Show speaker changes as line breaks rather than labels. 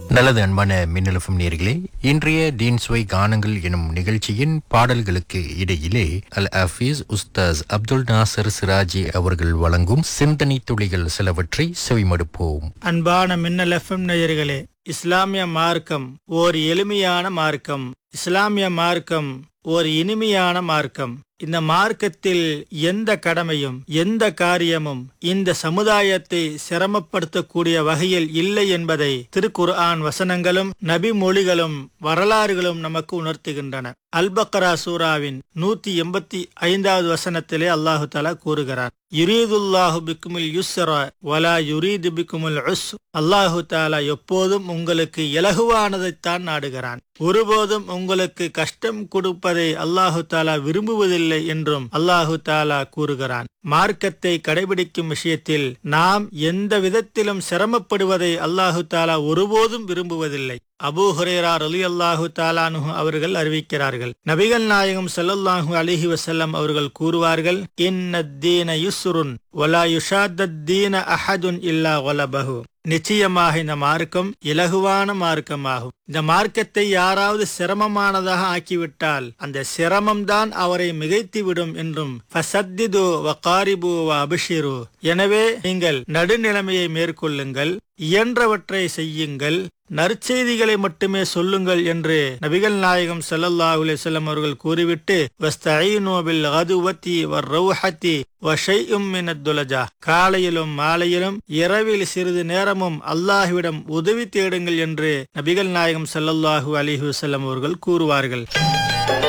நல்லது அன்பான மின்னலஃபம் நேர்களே இன்றைய டீன் சுவை கானங்கள் எனும் நிகழ்ச்சியின் பாடல்களுக்கு இடையிலே அல் ஹஃபீஸ் உஸ்தாஸ் அப்துல் நாசர் சிராஜி அவர்கள் வழங்கும் சிந்தனை துளிகள் சிலவற்றை செவிமடுப்போம்
அன்பான மின்னல் எஃப்எம் நேயர்களே இஸ்லாமிய மார்க்கம் ஓர் எளிமையான மார்க்கம் இஸ்லாமிய மார்க்கம் ஓர் இனிமையான மார்க்கம் இந்த மார்க்கத்தில் எந்த கடமையும் எந்த காரியமும் இந்த சமுதாயத்தை சிரமப்படுத்தக்கூடிய வகையில் இல்லை என்பதை திருக்குர்ஆன் வசனங்களும் நபி மொழிகளும் வரலாறுகளும் நமக்கு உணர்த்துகின்றன அல்பக்கரா சூராவின் நூத்தி எண்பத்தி ஐந்தாவது வசனத்திலே அல்லாஹு தலா கூறுகிறார் யுரீதுல்லாஹு பிக்குமுல் யுஸ்ர வலா யுரீது பிக்குமுல் உஸ் அல்லாஹு தாலா எப்போதும் உங்களுக்கு இலகுவானதைத்தான் நாடுகிறான் ஒருபோதும் உங்களுக்கு கஷ்டம் கொடுப்பதை அல்லாஹு தாலா விரும்புவதில்லை என்றும் அல்லாஹு தாலா கூறுகிறான் மார்க்கத்தை கடைபிடிக்கும் விஷயத்தில் நாம் எந்த விதத்திலும் சிரமப்படுவதை அல்லாஹு தாலா ஒருபோதும் விரும்புவதில்லை அபூ ஹுரேரா ரலி அல்லாஹு தாலானு அவர்கள் அறிவிக்கிறார்கள் நபிகள் நாயகம் ஸல்லல்லாஹு அலிஹி வசல்லம் அவர்கள் கூறுவார்கள் இன்னத்தீன யுஸ்ருன் வலா யுஷாத்தீன அஹதுன் இல்லா வலபஹு நிச்சயமாக இந்த மார்க்கம் இலகுவான மார்க்கமாகும் இந்த மார்க்கத்தை யாராவது சிரமமானதாக ஆக்கிவிட்டால் அந்த சிரமம்தான் அவரை மிகைத்துவிடும் என்றும் ஃபசத்திது வகாரிபு வ அபிஷிரு எனவே நீங்கள் நடுநிலைமையை மேற்கொள்ளுங்கள் இயன்றவற்றை செய்யுங்கள் நற்செய்திகளை மட்டுமே சொல்லுங்கள் என்று நபிகள் நாயகம் ஸல்லல்லாஹு அலைஹி வஸல்லம் அவர்கள் கூறிவிட்டு வஸ்தஈனு பில் கதுவத்தி வர்ரௌஹத்தி வஷையும் மினத்துலஜா காலையிலும் மாலையிலும் இரவில் சிறிது நேரமும் அல்லாஹ்விடம் உதவி தேடுங்கள் என்று நபிகள் நாயகம் ஸல்லல்லாஹு அலைஹி வஸல்லம் அவர்கள் கூறுவார்கள்